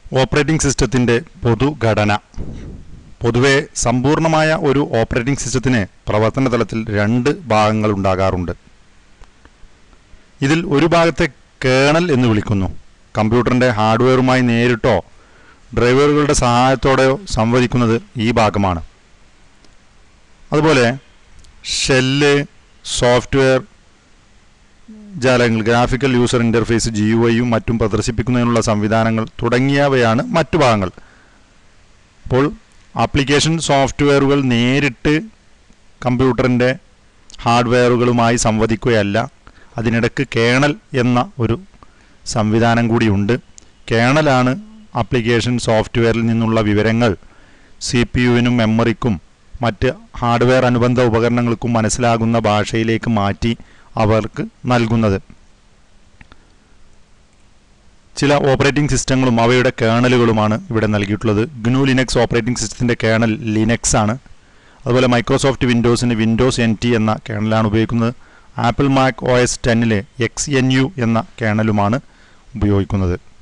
operating സിസ്റ്റത്തിൻ്റെ പൊതുഘടന പൊതുവെ സമ്പൂർണ്ണമായ ഒരു ഓപ്പറേറ്റിംഗ് സിസ്റ്റത്തിന് പ്രവർത്തന തലത്തിൽ രണ്ട് ഭാഗങ്ങൾ ഉണ്ടാകാറുണ്ട് ഇതിൽ ഒരു ഭാഗത്തെ കേണൽ എന്ന് വിളിക്കുന്നു കമ്പ്യൂട്ടറിൻ്റെ ഹാർഡ്വെയറുമായി നേരിട്ടോ ഡ്രൈവറുകളുടെ സഹായത്തോടെയോ സംവദിക്കുന്നത് ഈ ഭാഗമാണ് അതുപോലെ ഷെല്ല് സോഫ്റ്റ്വെയർ ജാലകങ്ങൾ graphical user interface G U ഐയും മറ്റും പ്രദർശിപ്പിക്കുന്നതിനുള്ള സംവിധാനങ്ങൾ തുടങ്ങിയവയാണ് മറ്റു ഭാഗങ്ങൾ അപ്പോൾ ആപ്ലിക്കേഷൻ സോഫ്റ്റ്വെയറുകൾ നേരിട്ട് കമ്പ്യൂട്ടറിൻ്റെ ഹാർഡ്വെയറുകളുമായി സംവദിക്കുകയല്ല അതിനിടയ്ക്ക് കേണൽ എന്ന ഒരു സംവിധാനം കൂടിയുണ്ട് കേണലാണ് ആപ്ലിക്കേഷൻ സോഫ്റ്റ്വെയറിൽ നിന്നുള്ള വിവരങ്ങൾ സി പി യുവിനും മെമ്മറിക്കും മറ്റ് ഹാർഡ്വെയർ അനുബന്ധ ഉപകരണങ്ങൾക്കും മനസ്സിലാകുന്ന ഭാഷയിലേക്ക് മാറ്റി അവർക്ക് നൽകുന്നത് ചില ഓപ്പറേറ്റിംഗ് സിസ്റ്റങ്ങളും അവയുടെ കേണലുകളുമാണ് ഇവിടെ നൽകിയിട്ടുള്ളത് ഗ്നു ലിനക്സ് ഓപ്പറേറ്റിംഗ് സിസ്റ്റത്തിൻ്റെ കേണൽ ലിനക്സ് ആണ് അതുപോലെ മൈക്രോസോഫ്റ്റ് വിൻഡോസിന് വിൻഡോസ് എൻ ടി എന്ന കേണലാണ് ഉപയോഗിക്കുന്നത് ആപ്പിൾ മാക് ഒ എസ് ടെന്നിൽ എക്സ് എൻ യു എന്ന കേണലുമാണ് ഉപയോഗിക്കുന്നത്